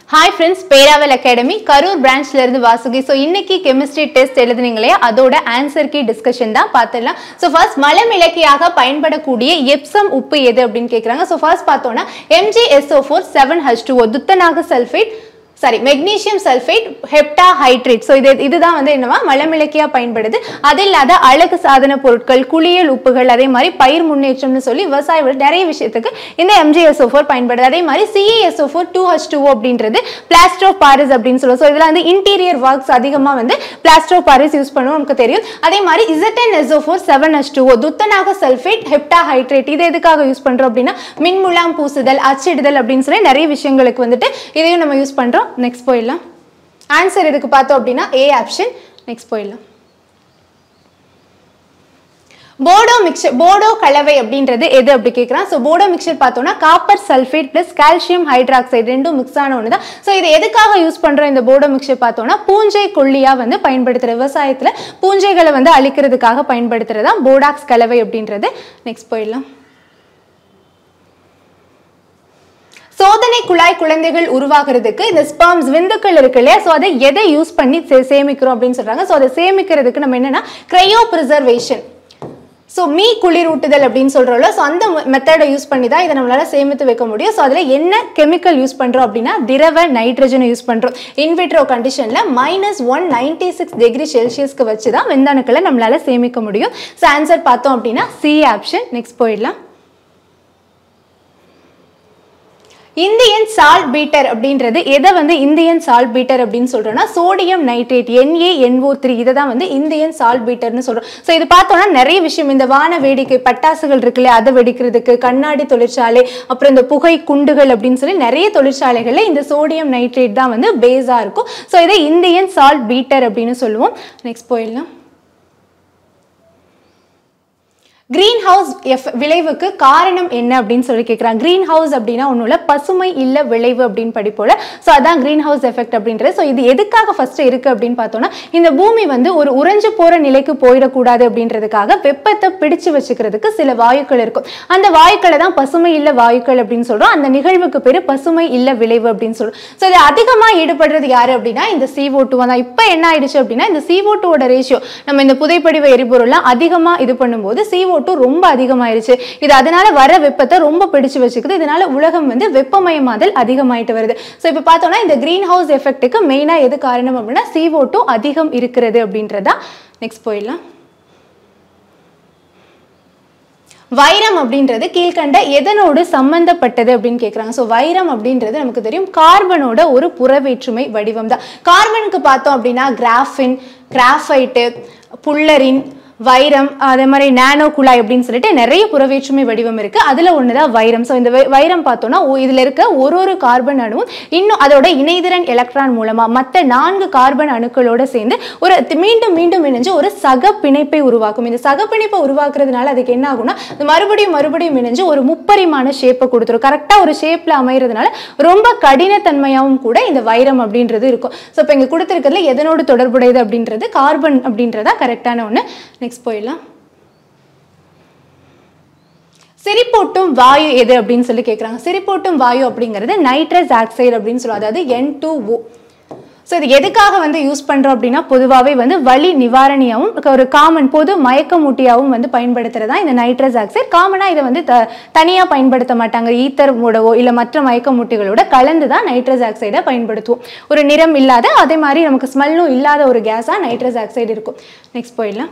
hi friends Peraval academy Karur பிரான்ச்ல இருந்து Vasuki so இன்னைக்கு கெமிஸ்ட்ரி டெஸ்ட் எழுதுனீங்களே அதோட ஆன்சர் கீ டிஸ்கஷன் தான் பார்த்துடலாம் ஸோ ஃபர்ஸ்ட் மலமிளக்கியாக பயன்படக்கூடிய எப்சம் உப்பு எது அப்படின்னு கேட்குறாங்க ஸோ ஃபர்ஸ்ட் பார்த்தோம்னா M G S O four seven H two துத்தநாக sulphate sorry magnesium sulphate hepta heptahydrate so இது இதுதான் வந்து என்னவா மலமிளக்கியா பயன்படுது அது இல்லாத அழகு சாதன பொருட்கள் குளியல் உப்புகள் அதே மாதிரி பயிர் முன்னேற்றம்னு சொல்லி விவசாய நிறைய விஷயத்துக்கு இந்த எம்ஜிஎஸ்ஓ ஃபோர் பயன்படுது அதே மாதிரி CASO four two H two அப்படின்றது பிளாஸ்டர் ஆஃப் பாரிஸ் அப்படின்னு சொல்லுவோம் ஸோ இதில் வந்து இன்டீரியர் ஒர்க்ஸ் அதிகமாக வந்து பிளாஸ்டர் ஆஃப் பாரிஸ் யூஸ் பண்ணுவோம் நமக்கு தெரியும் அதே மாதிரி ZN SO four seven H two துத்தநாக சல்ஃபேட் ஹெப்டா ஹைட்ரேட் இது எதுக்காக யூஸ் பண்ணுறோம் அப்படின்னா மின்முலாம் பூசுதல் அச்சிடுதல் அப்படின்னு சொல்லி நிறைய விஷயங்களுக்கு வந்துட்டு இதையும் நம்ம யூஸ் பண்ணுறோம் நெக்ஸ்ட் போயிடலாம் ஆன்சர் இதுக்கு பார்த்தோம் அப்படின்னா ஏ ஆப்ஷன் நெக்ஸ்ட் போயிடலாம் போடோ மிக்சர் போடோ கலவை அப்படின்றது எது அப்படி கேட்குறான் ஸோ போடோ மிக்சர் பார்த்தோம்னா copper sulphate plus calcium hydroxide ரெண்டும் மிக்ஸ் ஆன ஒன்று தான் ஸோ இது எதுக்காக யூஸ் பண்ணுறோம் இந்த போடோ மிக்சர் பார்த்தோம்னா பூஞ்சை கொல்லியாக வந்து பயன்படுத்துகிற விவசாயத்தில் பூஞ்சைகளை வந்து அழிக்கிறதுக்காக பயன்படுத்துறது தான் போடாக்ஸ் கலவை அப்படின்றது நெக்ஸ்ட் போயிடலாம் சோதனை குழாய் குழந்தைகள் உருவாகிறதுக்கு இந்த ஸ்பெர்ம்ஸ் விந்துக்கள் இருக்கு இல்லையா ஸோ அதை எதை யூஸ் பண்ணி சே- சேமிக்கிறோம் அப்படின்னு சொல்றாங்க ஸோ அதை சேமிக்கிறதுக்கு நம்ம என்னன்னா கிரையோ ப்ரிசர்வேஷன் ஸோ மீ குளிரூட்டுதல் அப்படின்னு சொல்கிறோம்ல ஸோ அந்த மெத்தடை யூஸ் பண்ணி தான் இதை நம்மளால சேமித்து வைக்க முடியும் ஸோ அதில் என்ன கெமிக்கல் யூஸ் பண்ணுறோம் அப்படின்னா திரவ நைட்ரஜனை யூஸ் பண்ணுறோம் இன்விட்ரோ கண்டிஷனில் minus one ninety six degree செல்சியஸ்க்கு வச்சு தான் விந்தணுக்களை நம்மளால சேமிக்க முடியும் ஸோ ஆன்சர் பார்த்தோம் அப்படின்னா சி ஆப்ஷன் நெக்ஸ்ட் போயிடலாம் இந்தியன் சால்ட் பீட்டர் அப்படின்றது எதை வந்து இந்தியன் சால்ட் பீட்டர் அப்படின்னு சொல்றோம்னா சோடியம் நைட்ரேட் NaNO3 த்ரீ இதை தான் வந்து இந்தியன் சால்ட் பீட்டர்னு சொல்றோம் ஸோ இது பார்த்தோம்னா நிறைய விஷயம் இந்த வான வேடிக்கை பட்டாசுகள் இருக்குல்ல அதை வெடிக்கிறதுக்கு கண்ணாடி தொழிற்சாலை அப்புறம் இந்த புகை குண்டுகள் அப்படின்னு சொல்லி நிறைய தொழிற்சாலைகள்ல இந்த சோடியம் நைட்ரேட் தான் வந்து பேஸா இருக்கும் ஸோ இதை இந்தியன் சால்ட் பீட்டர் அப்படின்னு சொல்லுவோம் நெக்ஸ்ட் போயிடலாம் கிரீன் ஹவுஸ் எஃப் விளைவுக்கு காரணம் என்ன அப்படின்னு சொல்லி கேட்குறாங்க கிரீன் ஹவுஸ் அப்படின்னா ஒன்றும் இல்லை பசுமை இல்ல விளைவு அப்படின்னு படிப்போல ஸோ அதான் கிரீன் ஹவுஸ் எஃபெக்ட் அப்படின்றது ஸோ இது எதுக்காக ஃபர்ஸ்ட் இருக்கு அப்படின்னு பார்த்தோம்னா இந்த பூமி வந்து ஒரு உறைஞ்சு போற நிலைக்கு போயிடக்கூடாது அப்படின்றதுக்காக வெப்பத்தை பிடிச்சு வச்சுக்கிறதுக்கு சில வாயுக்கள் இருக்கும் அந்த வாயுக்களை தான் பசுமை இல்ல வாயுக்கள் அப்படின்னு சொல்றோம் அந்த நிகழ்வுக்கு பேரு பசுமை இல்ல விளைவு அப்படின்னு சொல்றோம் ஸோ இது அதிகமாக ஈடுபடுறது யாரு அப்படின்னா இந்த CO2 டூ தான் இப்போ என்ன ஆயிடுச்சு அப்படின்னா இந்த CO2 டூவோட ரேஷியோ நம்ம இந்த புதைப்படிவ எரிபொருள்லாம் அதிகமா இது பண்ணும்போது CO2 டூ ரொம்ப அதிகமாயிருச்சு இது அதனால வர வெப்பத்தை ரொம்ப பிடிச்சு வச்சுக்குது இதனால உலகம் வந்து வெப்பமயமாதல் அதிகமாயிட்டு வருது ஸோ இப்போ பார்த்தோம்னா இந்த கிரீன் ஹவுஸ் எஃபெக்ட்டுக்கு மெயினாக எது காரணம் அப்படின்னா CO2 டூ அதிகம் இருக்கிறது அப்படின்றதா நெக்ஸ்ட் போயிடலாம் வைரம் அப்படின்றது கீழ்கண்ட எதனோடு சம்பந்தப்பட்டது அப்படின்னு கேட்குறாங்க ஸோ வைரம் அப்படின்றது நமக்கு தெரியும் கார்பனோட ஒரு புறவேற்றுமை வடிவம் தான் கார்பனுக்கு பார்த்தோம் அப்படின்னா கிராஃபின் கிராஃபைட்டு புல்லரின் வைரம் அதே மாதிரி நானோ குழாய் அப்படின்னு சொல்லிட்டு நிறைய புறவேற்றுமை வடிவம் இருக்கு அதுல ஒண்ணுதான் வைரம் ஸோ இந்த வை- வைரம் பார்த்தோம்னா ஒ- இதுல இருக்க ஒரு ஒரு கார்பன் அணுவும் இன்னும் அதோட இணைதிறன் எலக்ட்ரான் மூலமா மற்ற நான்கு கார்பன் அணுக்களோட சேர்ந்து ஒரு தி- மீண்டும் மீண்டும் இணைஞ்சு ஒரு சக பிணைப்பை உருவாக்கும் இந்த சக பிணைப்பை உருவாக்குறதுனால அதுக்கு என்ன ஆகும்னா இது மறுபடியும் மறுபடியும் இணைஞ்சு ஒரு முப்பரிமாண ஷேப்பை கொடுத்துரும் கரெக்டா ஒரு ஷேப்ல அமைகிறதுனால ரொம்ப கடினத்தன்மையாகவும் கூட இந்த வைரம் அப்படின்றது இருக்கும் ஸோ இப்போ இங்க கொடுத்துருக்கிறதுல எதனோடு தொடர்புடையது அப்படின்றது கார்பன் அப்படின்றதா கரெக்டான ஒன்று நெக்ஸ்ட் போயிடலாம் சிரிப்பூட்டும் வாயு எது அப்படின்னு சொல்லி கேட்குறாங்க சிரிப்பூட்டும் வாயு அப்படிங்கிறது நைட்ரஸ் ஆக்சைடு அப்படின்னு சொல்லுவோம் அதாவது என் டூ ஓ ஸோ இது எதுக்காக வந்து யூஸ் பண்ணுறோம் அப்படின்னா பொதுவாகவே வந்து வலி நிவாரணியாகவும் ஒரு காமன் பொது மயக்கமூட்டியாகவும் வந்து பயன்படுத்துறதா இந்த நைட்ரஸ் ஆக்சைடு காமனாக இதை வந்து த தனியாக பயன்படுத்த மாட்டாங்க ஈத்தர் மூடவோ இல்லை மற்ற மயக்கமூட்டிகளோட கலந்து தான் நைட்ரஸ் ஆக்சைடை பயன்படுத்துவோம் ஒரு நிறம் இல்லாத அதே மாதிரி நமக்கு ஸ்மெல்லும் இல்லாத ஒரு கேஸாக நைட்ரஸ் ஆக்சைடு இருக்கும் நெக்ஸ்ட் போயிடலாம்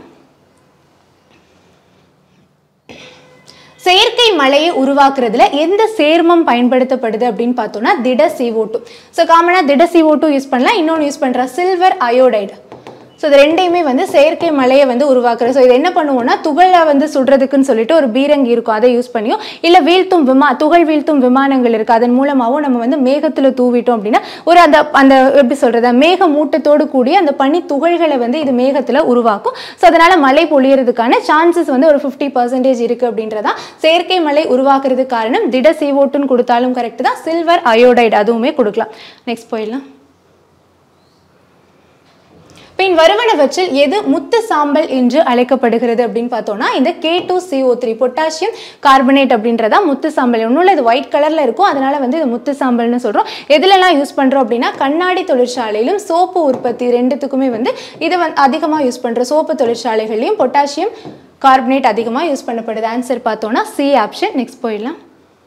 செயற்கை மழையை உருவாக்குறதுல எந்த சேர்மம் பயன்படுத்தப்படுது அப்படின்னு பார்த்தோம்னா திட CO2 டூ ஸோ காமனாக திட CO2 டூ யூஸ் பண்ணலாம் இன்னொன்று யூஸ் பண்ணுறா சில்வர் அயோடைடு ஸோ இது ரெண்டையுமே வந்து செயற்கை மழையை வந்து உருவாக்குறது ஸோ இது என்ன பண்ணுவோம்னா துகளை வந்து சுடுறதுக்குன்னு சொல்லிட்டு ஒரு பீரங்கி இருக்கும் அதை யூஸ் பண்ணியோ இல்லை வீழ்த்தும் விமா துகள் வீழ்த்தும் விமானங்கள் இருக்கு அதன் மூலமாகவும் நம்ம வந்து மேகத்தில் தூவிட்டோம் அப்படின்னா ஒரு அந்த அந்த எப்படி சொல்றது மேக மூட்டத்தோடு கூடிய அந்த பனி துகள்களை வந்து இது மேகத்தில் உருவாக்கும் ஸோ அதனால மழை பொழியறதுக்கான சான்சஸ் வந்து ஒரு ஃபிஃப்டி பர்சன்டேஜ் இருக்கு அப்படின்றதா செயற்கை மழை உருவாக்குறதுக்கு காரணம் திட சீவோட்டுன்னு கொடுத்தாலும் கரெக்ட் தான் சில்வர் அயோடைடு அதுவுமே கொடுக்கலாம் நெக்ஸ்ட் போயிடலாம் பின் வருவனவற்றில் எது முத்து சாம்பல் என்று அழைக்கப்படுகிறது அப்படின்னு பார்த்தோம்னா இந்த K two CO three potassium carbonate அப்படின்றதா முத்து சாம்பல் ஒன்றும் இது ஒயிட் கலர்ல இருக்கும் அதனால வந்து இது முத்து சாம்பல்னு சொல்றோம் எதுலலாம் யூஸ் பண்றோம் அப்படின்னா கண்ணாடி தொழிற்சாலையிலும் சோப்பு உற்பத்தி ரெண்டுத்துக்குமே வந்து இது வந்து அதிகமாக யூஸ் பண்றோம் சோப்பு தொழிற்சாலைகள்லையும் பொட்டாசியம் கார்பனேட் அதிகமாக யூஸ் பண்ணப்படுது ஆன்சர் பார்த்தோம்னா சி ஆப்ஷன் நெக்ஸ்ட் போயிடலாம்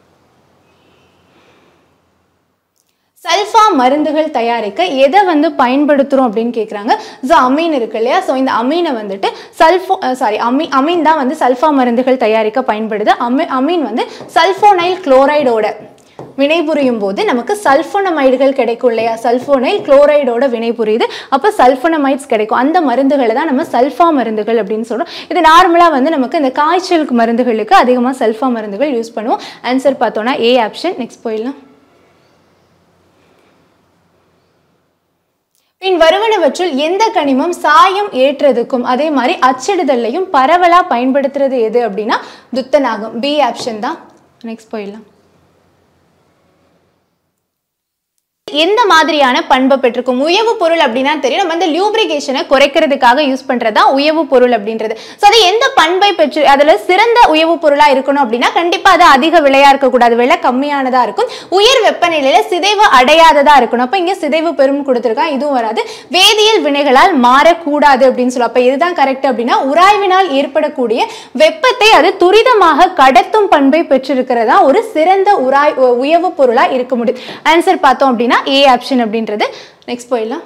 சல்ஃபா மருந்துகள் தயாரிக்க எதை வந்து பயன்படுத்துகிறோம் அப்படின்னு கேட்குறாங்க ஸோ அமீன் இருக்கு இல்லையா ஸோ இந்த அமீனை வந்துட்டு சல்ஃபோ சாரி அமீ அமீன் தான் வந்து சல்ஃபா மருந்துகள் தயாரிக்க பயன்படுது அமி அமீன் வந்து சல்ஃபோனைல் குளோரைடோட வினைபுரியும் போது நமக்கு சல்ஃபோனமைடுகள் கிடைக்கும் இல்லையா சல்ஃபோனைல் குளோரைடோட வினைபுரியுது அப்போ சல்ஃபோனமைட்ஸ் கிடைக்கும் அந்த மருந்துகளை தான் நம்ம சல்ஃபா மருந்துகள் அப்படின்னு சொல்கிறோம் இது நார்மலாக வந்து நமக்கு இந்த காய்ச்சலுக்கு மருந்துகளுக்கு அதிகமாக சல்ஃபா மருந்துகள் யூஸ் பண்ணுவோம் ஆன்சர் பார்த்தோன்னா ஏ ஆப்ஷன் நெக்ஸ்ட் போயிடலாம் பின் வருவனவற்றுள் எந்த கனிமம் சாயம் ஏற்றுறதுக்கும் அதே மாதிரி அச்சிடுதல்லையும் பரவலா பயன்படுத்துறது எது அப்படின்னா துத்தநாகம் பி ஆப்ஷன் தான் நெக்ஸ்ட் போயிடலாம் எந்த மாதிரியான பண்பை பெற்றிருக்கும் உயவு பொருள் அப்படின்னா தெரியும் நம்ம வந்து லியூப்ரிகேஷனை குறைக்கிறதுக்காக யூஸ் பண்றதா உயவு பொருள் அப்படின்றது ஸோ அது எந்த பண்பை பெற்று அதுல சிறந்த உயவு பொருளா இருக்கணும் அப்படின்னா கண்டிப்பா அது அதிக விலையா இருக்கக்கூடாது விலை கம்மியானதா இருக்கும் உயர் வெப்பநிலையில சிதைவு அடையாததா இருக்கணும் அப்ப இங்க சிதைவு பெரும் கொடுத்துருக்கான் இதுவும் வராது வேதியியல் வினைகளால் மாறக்கூடாது அப்படின்னு சொல்லுவோம் அப்ப இதுதான் கரெக்ட் அப்படின்னா உராய்வினால் ஏற்படக்கூடிய வெப்பத்தை அது துரிதமாக கடத்தும் பண்பை பெற்றிருக்கிறதா ஒரு சிறந்த உராய் உயவு பொருளா இருக்க முடியும் ஆன்சர் பார்த்தோம் அப்படின்னா ஏ ஆப்ஷன் அப்படின்றது நெக்ஸ்ட் போயிடலாம்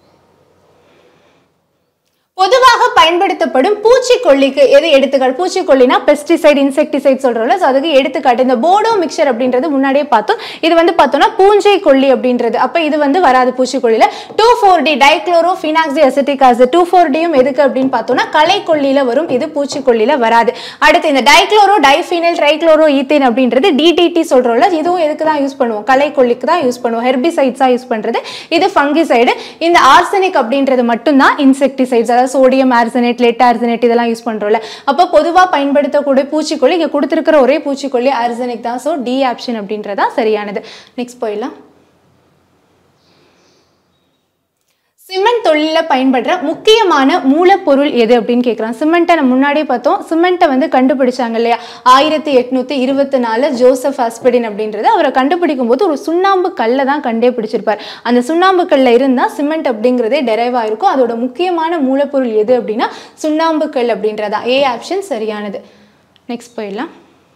பொதுவாக பயன்படுத்தப்படும் பூச்சிக்கொல்லிக்கு எது எடுத்துக்காட்டு பூச்சிக்கொல்லினா பெஸ்டிசைட் இன்செக்டிசைட் சொல்றோம்ல ஸோ அதுக்கு எடுத்துக்காட்டு இந்த போடோ மிக்சர் அப்படின்றது முன்னாடியே பார்த்தோம் இது வந்து பார்த்தோம்னா பூஞ்சை கொல்லி அப்படின்றது அப்போ இது வந்து வராது பூச்சிக்கொல்லியில two four D dichlorophenoxy acetic acid two four டியும் எதுக்கு அப்படின்னு பார்த்தோம்னா களைக்கொல்லியில வரும் இது பூச்சிக்கொல்லியில வராது அடுத்து இந்த டைக்ளோரோ டைஃபினைல் ட்ரைக்ளோரோ ஈத்தேன் அப்படின்றது டிடிடி சொல்றோம்ல இதுவும் எதுக்கு தான் யூஸ் பண்ணுவோம் களைக்கொல்லிக்கு தான் யூஸ் பண்ணுவோம் ஹெர்பிசைட்ஸாக யூஸ் பண்றது இது ஃபங்கிசைடு இந்த ஆர்சனிக் அப்படின்றது மட்டும்தான் இன்செக்டிசைட்ஸ் அதாவது சோடியம் ஆர்சனேட் லெட் ஆர்சனேட் இதெல்லாம் யூஸ் பண்றோம்ல அப்போ பொதுவாக பயன்படுத்தக்கூடிய பூச்சிக்கொல்லி இங்கே கொடுத்துருக்கிற ஒரே பூச்சிக்கொல்லி ஆர்சனிக் தான் ஸோ டி ஆப்ஷன் அப்படின்றதா சரியானது நெக்ஸ்ட் போயிடலாம் சிமெண்ட் தொழிலில் பயன்படுற முக்கியமான மூலப்பொருள் எது அப்படின்னு கேட்குறான் சிமெண்ட்டை நம்ம முன்னாடியே பார்த்தோம் சிமெண்ட்டை வந்து கண்டுபிடிச்சாங்க இல்லையா ஆயிரத்தி எட்நூத்தி இருபத்தி நாலு ஜோசப் ஆஸ்பெடின் அப்படின்றது அவரை கண்டுபிடிக்கும் போது ஒரு சுண்ணாம்பு கல்லை தான் கண்டே பிடிச்சிருப்பார் அந்த சுண்ணாம்பு கல்ல இருந்தால் சிமெண்ட் அப்படிங்கிறதே டெரைவ் ஆயிருக்கும் அதோட முக்கியமான மூலப்பொருள் எது அப்படின்னா சுண்ணாம்பு கல் அப்படின்றதா ஏ ஆப்ஷன் சரியானது நெக்ஸ்ட் போயிடலாம்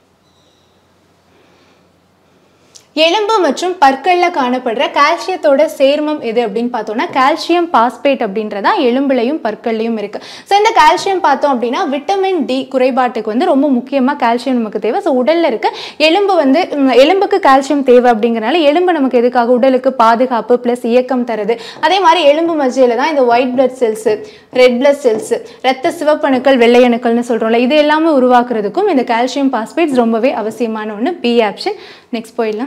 எலும்பு மற்றும் பற்கள்ல காணப்படுற கால்சியத்தோட சேர்மம் எது அப்படின்னு பார்த்தோம்னா கால்சியம் பாஸ்பேட் அப்படின்றதா எலும்புலையும் பற்கள்லையும் இருக்கு ஸோ இந்த கால்சியம் பார்த்தோம் அப்படின்னா விட்டமின் டி குறைபாட்டுக்கு வந்து ரொம்ப முக்கியமாக கால்சியம் நமக்கு தேவை ஸோ உடல்ல இருக்க எலும்பு வந்து ம், எலும்புக்கு கால்சியம் தேவை அப்படிங்கறனால எலும்பு நமக்கு எதுக்காக உடலுக்கு பாதுகாப்பு ப்ளஸ் இயக்கம் தருது அதே மாதிரி எலும்பு மஜ்ஜையில தான் இந்த white blood cells red blood cells ரத்த சிவப்பணுக்கள் வெள்ளை அணுக்கள்னு சொல்றோம்ல இது எல்லாமே உருவாக்குறதுக்கும் இந்த கால்சியம் பாஸ்பேட்ஸ் ரொம்பவே அவசியமான ஒன்று பி ஆப்ஷன் நெக்ஸ்ட் போயிடலாம்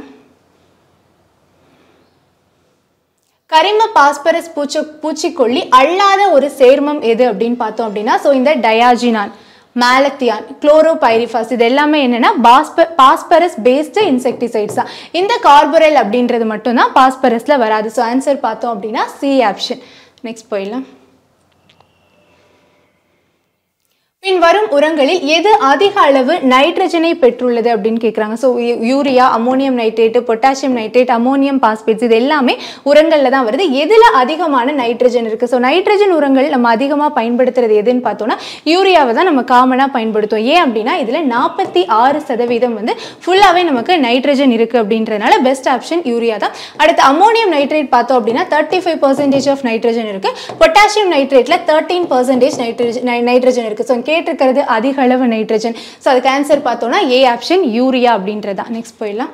கரிம பாஸ்பரஸ் பூச்சி பூச்சிக்கொல்லி அல்லாத ஒரு சேர்மம் எது அப்படின்னு பார்த்தோம் அப்படின்னா ஸோ இந்த டயாஜினான் மேலத்தியான் குளோரோபைரிஃபாஸ் இது எல்லாமே என்னன்னா பாஸ்ப பாஸ்பரஸ் பேஸ்டு இன்செக்டிசைட்ஸ் தான் இந்த கார்பரல் அப்படின்றது மட்டும்தான் பாஸ்பரஸ்ல வராது ஸோ ஆன்சர் பார்த்தோம் அப்படின்னா சி ஆப்ஷன் நெக்ஸ்ட் போயிடலாம் பின் வரும் உரங்களில் எது அதிக அளவு நைட்ரஜனை பெற்றுள்ளது அப்படின்னு கேட்குறாங்க so urea ammonium nitrate potassium nitrate ammonium phosphates இது எல்லாமே உரங்களில் தான் வருது எதில் அதிகமான நைட்ரஜன் இருக்குது ஸோ நைட்ரஜன் உரங்கள் நம்ம அதிகமாக பயன்படுத்துறது எதுன்னு பார்த்தோம்னா யூரியாவை தான் நம்ம காமனாக பயன்படுத்துவோம் ஏன் அப்படின்னா இதில் நாற்பத்தி ஆறு சதவீதம் வந்து ஃபுல்லாகவே நமக்கு நைட்ரஜன் இருக்குது அப்படின்றதுனால பெஸ்ட் ஆப்ஷன் யூரியா தான் அடுத்து அமோனியம் நைட்ரேட் பார்த்தோம் அப்படின்னா thirty five percentage of nitrogen இருக்குது பொட்டாசியம் நைட்ரேட்டில் தேர்ட்டீன் பர்சன்டேஜ் நைட்ரஜன் நைட்ரஜன் இருக்குது ஸோ கேட்டிருக்கிறது அதிக அளவு நைட்ரஜன் ஸோ அதுக்கு ஆன்சர் பார்த்தோம்னா ஏ ஆப்ஷன் யூரியா அப்படின்றதா நெக்ஸ்ட் போயிடலாம்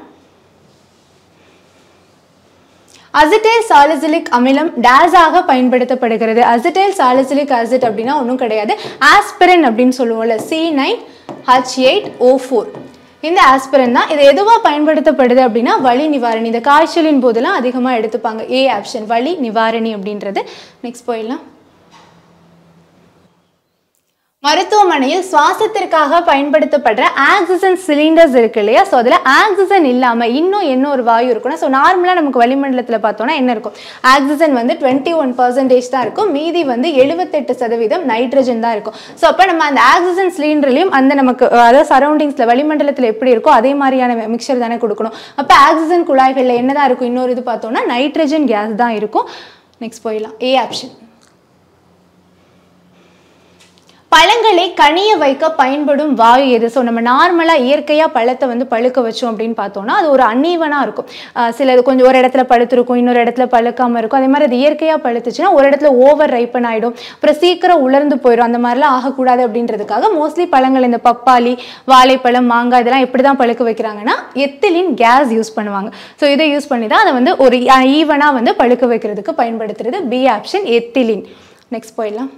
அசிட்டைல் சாலிசிலிக் அமிலம் டேஸாக பயன்படுத்தப்படுகிறது அசிட்டைல் சாலிசிலிக் ஆசிட் அப்படின்னா ஒன்றும் கிடையாது ஆஸ்பிரின் அப்படின்னு சொல்லுவோம்ல C nine H eight O four இந்த ஆஸ்பிரின் தான் இது எதுவாக பயன்படுத்தப்படுது அப்படின்னா வலி நிவாரணி இந்த காய்ச்சலின் போதெல்லாம் அதிகமாக எடுத்துப்பாங்க ஏ ஆப்ஷன் வலி நிவாரணி அப்படின்றது நெக்ஸ்ட் போயிடலாம் மருத்துவமனையில் சுவாசத்திற்காக பயன்படுத்தப்படுற ஆக்சிஜன் சிலிண்டர்ஸ் இருக்கு இல்லையா ஸோ அதில் ஆக்சிஜன் இல்லாமல் இன்னும் என்ன ஒரு வாயு இருக்குன்னா ஸோ நார்மலாக நமக்கு வளிமண்டலத்தில் பார்த்தோம்னா என்ன இருக்கும் ஆக்சிஜன் வந்து டுவெண்ட்டி ஒன் பர்சன்டேஜ் தான் இருக்கும் மீதி வந்து எழுபத்தெட்டு சதவீதம் நைட்ரஜன் தான் இருக்கும் ஸோ அப்போ நம்ம அந்த ஆக்சிஜன் சிலிண்டர்லையும் அந்த நமக்கு அஹ், அதாவது சரௌண்டிங்ஸில் வளிமண்டலத்தில் எப்படி இருக்கோ அதே மாதிரியான மிக்சர் தானே கொடுக்கணும் அப்போ ஆக்சிஜன் குழாய்களில் என்ன தான் இருக்கும் இன்னொரு இது பார்த்தோம்னா நைட்ரஜன் கேஸ் தான் இருக்கும் நெக்ஸ்ட் போயிடலாம் ஏ ஆப்ஷன் பழங்களை கனிய வைக்க பயன்படும் வாயு எது ஸோ நம்ம நார்மலாக இயற்கையாக பழத்தை வந்து பழுக்க வச்சோம் அப்படின்னு பார்த்தோம்னா அது ஒரு அன்னீவனாக இருக்கும் ஆஹ் சிலது கொஞ்சம் ஒரு இடத்துல பழுத்திருக்கும் இன்னொரு இடத்துல பழுக்காமல் இருக்கும் அதே மாதிரி அது இயற்கையாக பழுத்துச்சுன்னா ஒரு இடத்துல ஓவர் ரைப்பன் ஆகிடும் அப்புறம் சீக்கிரம் உலர்ந்து போயிடும் அந்த மாதிரிலாம் ஆகக்கூடாது அப்படின்றதுக்காக மோஸ்ட்லி பழங்கள் இந்த பப்பாளி வாழைப்பழம் மாங்காய் இதெல்லாம் எப்படி தான் பழுக்க வைக்கிறாங்கன்னா எத்திலின் கேஸ் யூஸ் பண்ணுவாங்க ஸோ இதை யூஸ் பண்ணி தான் அதை வந்து ஒரு ஈவனாக வந்து பழுக்க வைக்கிறதுக்கு பயன்படுத்துறது பி ஆப்ஷன் எத்திலின் நெக்ஸ்ட் போயிடலாம்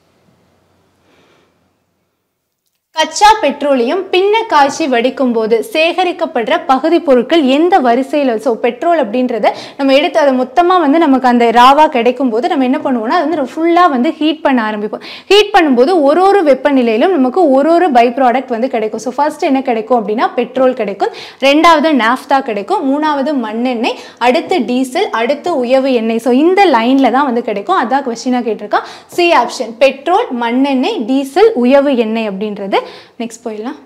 கச்சா பெட்ரோலியம் பின்ன காய்ச்சி வடிக்கும் போது சேகரிக்கப்படுற பகுதி பொருட்கள் எந்த வரிசையில் ஸோ பெட்ரோல் அப்படின்றத நம்ம எடுத்து அதை மொத்தமாக வந்து நமக்கு அந்த ராவா கிடைக்கும் போது நம்ம என்ன பண்ணுவோம்னா அது வந்து ஃபுல்லாக வந்து ஹீட் பண்ண ஆரம்பிப்போம் ஹீட் பண்ணும்போது ஒரு ஒரு வெப்பநிலையிலும் நமக்கு ஒரு ஒரு பை ப்ராடக்ட் வந்து கிடைக்கும் ஸோ ஃபர்ஸ்ட் என்ன கிடைக்கும் அப்படின்னா பெட்ரோல் கிடைக்கும் ரெண்டாவது நாஃப்தா கிடைக்கும் மூணாவது மண்ணெண்ணெய் அடுத்து டீசல் அடுத்து உயவு எண்ணெய் ஸோ இந்த லைனில் தான் வந்து கிடைக்கும் அதான் கொஸ்டினாக கேட்டிருக்கான் சி ஆப்ஷன் பெட்ரோல் மண்ணெண்ணெய் டீசல் உயவு எண்ணெய் அப்படின்றது நெக்ஸ்ட் போயிடலாம்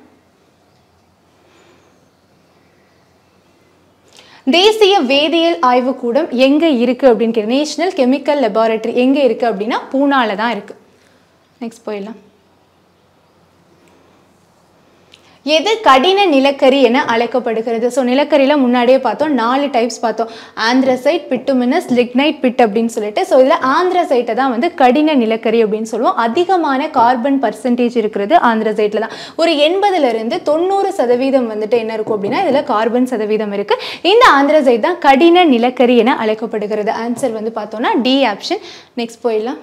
தேசிய வேதியியல் ஆய்வுக்கூடம் எங்கே இருக்குது அப்படின்னு கேட்கு நேஷனல் கெமிக்கல் லெபார்ட்டரி எங்கே இருக்குது அப்படின்னா பூனால தான் இருக்குது நெக்ஸ்ட் போயிடலாம் எது கடின நிலக்கரி என அழைக்கப்படுகிறது ஸோ நிலக்கரியில் முன்னாடியே பார்த்தோம் நாலு டைப்ஸ் பார்த்தோம் ஆந்திரசைட் பிட்டுமினஸ் லிக்னைட் பிட் அப்படின்னு சொல்லிட்டு ஸோ இதில் ஆந்திரசைட்டை தான் வந்து கடின நிலக்கரி அப்படின்னு சொல்லுவோம் அதிகமான கார்பன் பர்சன்டேஜ் இருக்கிறது ஆந்திரசைட்டில் தான் ஒரு எண்பதுலேருந்து தொண்ணூறு சதவீதம் வந்துட்டு என்ன இருக்கும் அப்படின்னா இதில் கார்பன் சதவீதம் இருக்குது இந்த ஆந்திரசைட் தான் கடின நிலக்கரி என அழைக்கப்படுகிறது ஆன்சர் வந்து பார்த்தோம்னா டி ஆப்ஷன் நெக்ஸ்ட் போயிடலாம்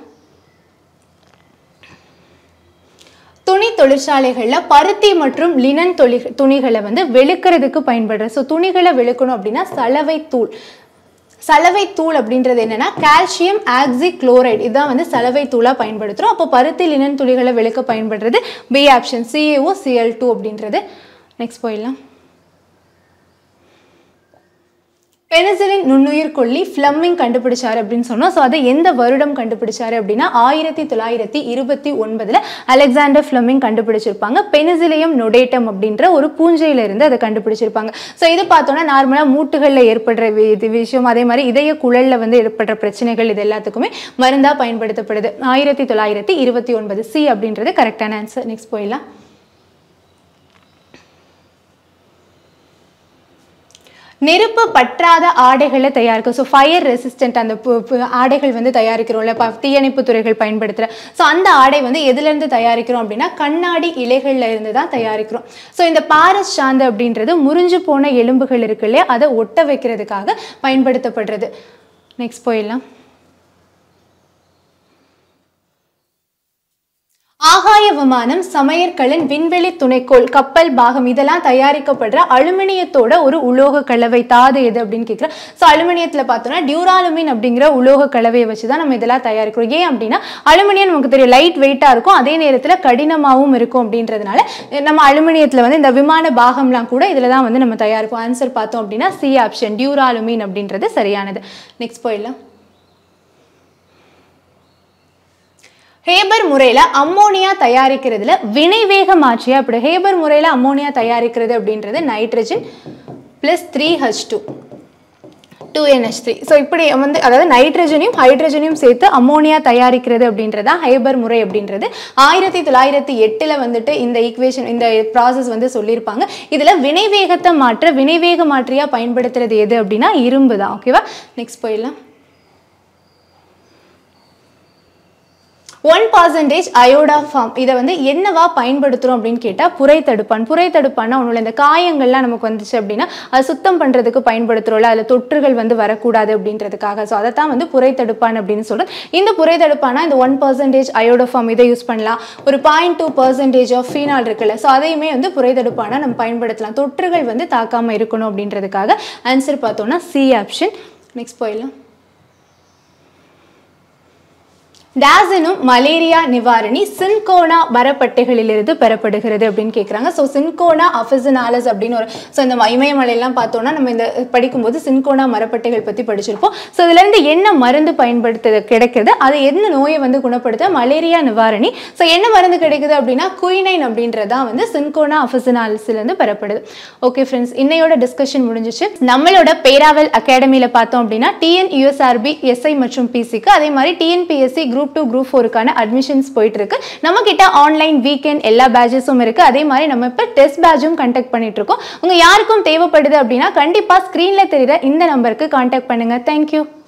துணி தொழிற்சாலைகளில் பருத்தி மற்றும் லினன் தொழி துணிகளை வந்து வெளுக்கிறதுக்கு பயன்படுற ஸோ துணிகளை வெளுக்கணும் அப்படின்னா சலவை தூள் சலவை தூள் அப்படின்றது என்னன்னா கால்சியம் ஆக்சி குளோரைடு இதுதான் வந்து சலவை தூளாக பயன்படுத்துகிறோம் அப்போ பருத்தி லினன் துணிகளை வெளுக்க பயன்படுறது B option CAO CL two அப்படின்றது நெக்ஸ்ட் போயிடலாம் பெனிசிலின் நுண்ணுயிர் கொல்லி ஃப்ளம்மிங் கண்டுபிடிச்சாரு அப்படின்னு சொன்னோம் ஸோ அதை எந்த வருடம் கண்டுபிடிச்சாரு அப்படின்னா ஆயிரத்தி தொள்ளாயிரத்தி இருபத்தி ஒன்பதுல அலெக்சாண்டர் ஃப்ளம்மிங் கண்டுபிடிச்சிருப்பாங்க பெனிசிலியம் நொடேட்டம் அப்படின்ற ஒரு பூஞ்சையில இருந்து அதை கண்டுபிடிச்சிருப்பாங்க ஸோ இது பார்த்தோன்னா நார்மலாக மூட்டுகளில் ஏற்படுற வி- இது விஷயம் அதே மாதிரி இதய குழல்ல வந்து ஏற்படுற பிரச்சனைகள் இது எல்லாத்துக்குமே மருந்தா பயன்படுத்தப்படுது ஆயிரத்தி தொள்ளாயிரத்தி இருபத்தி ஒன்பது சி அப்படின்றது கரெக்டான ஆன்சர் நெக்ஸ்ட் போயிடலாம் நெருப்பு பற்றாத ஆடைகளை தயாரிக்கும் ஸோ ஃபயர் ரெசிஸ்டன்ட் அந்த பு- பு- ஆடைகள் வந்து தயாரிக்கிறோம்ல இப்போ தீயணைப்பு துறைகள் பயன்படுத்துகிற ஸோ அந்த ஆடை வந்து எதுலேருந்து தயாரிக்கிறோம் அப்படின்னா கண்ணாடி இலைகள்ல இருந்து தான் தயாரிக்கிறோம் ஸோ இந்த பாரஸ் சாந்து அப்படின்றது முறிஞ்சு போன எலும்புகள் இருக்கு இல்லையா அதை ஒட்ட வைக்கிறதுக்காக பயன்படுத்தப்படுறது நெக்ஸ்ட் போயிடலாம் ஆகாய விமானம் சமையற்கலன் விண்வெளி துணைக்கோள் கப்பல் பாகம் இதெல்லாம் தயாரிக்கப்படுற அலுமினியத்தோட ஒரு உலோக கலவை தாது எது அப்படின்னு கேட்குறேன் ஸோ அலுமினியத்தில் பார்த்தோம்னா டியூராலுமின் அப்படிங்கிற உலோக கலவையை வச்சு தான் நம்ம இதெல்லாம் தயாரிக்கிறோம் ஏன் அப்படின்னா அலுமினியம் நமக்கு தெரியும் லைட் வெயிட்டாக இருக்கும் அதே நேரத்தில் கடினமாகவும் இருக்கும் அப்படின்றதுனால நம்ம அலுமினியத்தில் வந்து இந்த விமான பாகம்லாம் கூட இதில் தான் வந்து நம்ம தயாரிப்போம் ஆன்சர் பார்த்தோம் அப்படின்னா சி ஆப்ஷன் டியூராலுமின் அப்படின்றது சரியானது நெக்ஸ்ட் போயிடலாம் ஹேபர் முறையில் அம்மோனியா தயாரிக்கிறதுல வினைவேக மாற்றியா அப்படி ஹேபர் முறையில் அம்மோனியா தயாரிக்கிறது அப்படின்றது nitrogen plus three H two two NH three so இப்படி வந்து அதாவது நைட்ரஜனையும் ஹைட்ரஜனையும் சேர்த்து அம்மோனியா தயாரிக்கிறது அப்படின்றதா ஹைபர் முறை அப்படின்றது ஆயிரத்தி தொள்ளாயிரத்தி எட்டில் வந்துட்டு இந்த ஈக்குவேஷன் இந்த ப்ராசஸ் வந்து சொல்லியிருப்பாங்க இதில் வினைவேகத்தை மாற்ற வினைவேக மாற்றியாக பயன்படுத்துறது எது அப்படின்னா இரும்பு தான் ஓகேவா நெக்ஸ்ட் போயிடலாம் ஒன் பர்சன்டேஜ் அயோடா ஃபார்ம் இதை வந்து என்னவா பயன்படுத்துகிறோம் அப்படின்னு கேட்டால் புரை தடுப்பான் புரை தடுப்பான்னா ஒன்றும் இந்த காயங்கள்லாம் நமக்கு வந்துச்சு அப்படின்னா அது சுத்தம் பண்ணுறதுக்கு பயன்படுத்துகிறோம்ல அதில் தொற்றுகள் வந்து வரக்கூடாது அப்படின்றதுக்காக ஸோ அதை தான் வந்து புரை தடுப்பான் அப்படின்னு சொல்கிறோம் இந்த புரை தடுப்பானா இந்த ஒன் பர்சன்டேஜ் அயோடா ஃபார்ம் இதை யூஸ் பண்ணலாம் ஒரு point two percentage of phenol இருக்குல்ல ஸோ அதையுமே வந்து புரை தடுப்பானா நம்ம பயன்படுத்தலாம் தொற்றுகள் வந்து தாக்காமல் இருக்கணும் அப்படின்றதுக்காக ஆன்சர் பார்த்தோம்னா சி ஆப்ஷன் நெக்ஸ்ட் போயிடலாம் டேஸ் எனும் மலேரியா நிவாரணி சின்கோனா மரப்பட்டைகளிலிருந்து பெறப்படுகிறது அப்படின்னு கேட்குறாங்க ஸோ சின்கோனா அஃபிசனாலஸ் அப்படின்னு ஒரு ஸோ இந்த ம- இமயமலையெல்லாம் பார்த்தோம்னா நம்ம இந்த படிக்கும்போது சின்கோனா மரப்பட்டைகள் பற்றி படிச்சிருப்போம் ஸோ இதுலேருந்து என்ன மருந்து பயன்படுத்த கிடைக்குது அது என்ன நோயை வந்து குணப்படுத்த மலேரியா நிவாரணி ஸோ என்ன மருந்து கிடைக்குது அப்படின்னா குயினைன் அப்படின்றதான் வந்து சின்கோனா அஃபிசனாலஸ்லேருந்து பெறப்படுது ஓகே ஃப்ரெண்ட்ஸ் இன்னையோட டிஸ்கஷன் முடிஞ்சிச்சு நம்மளோட பேராவல் அகாடமியில் பார்த்தோம் அப்படின்னா டிஎன் யூஎஸ்ஆர்பி எஸ்ஐ மற்றும் பிசிக்கு அதே மாதிரி டிஎன்பிஎஸ்சி குரூப் டூ குரூப் ஃபோருக்கான அட்மிஷன்ஸ் போயிட்டு இருக்கு நம்ம கிட்ட ஆன்லைன் வீக்கெண்ட் எல்லா பேட்சஸும் இருக்கு அதே மாதிரி நம்ம இப்போ டெஸ்ட் பேட்சும் கண்டக்ட் பண்ணிட்டு இருக்கோம் உங்க யாருக்கும் தேவைப்படுது அப்படின்னா கண்டிப்பா ஸ்க்ரீன்ல தெரியுற இந்த நம்பருக்கு கான்டாக்ட் பண்ணுங்க தேங்க்யூ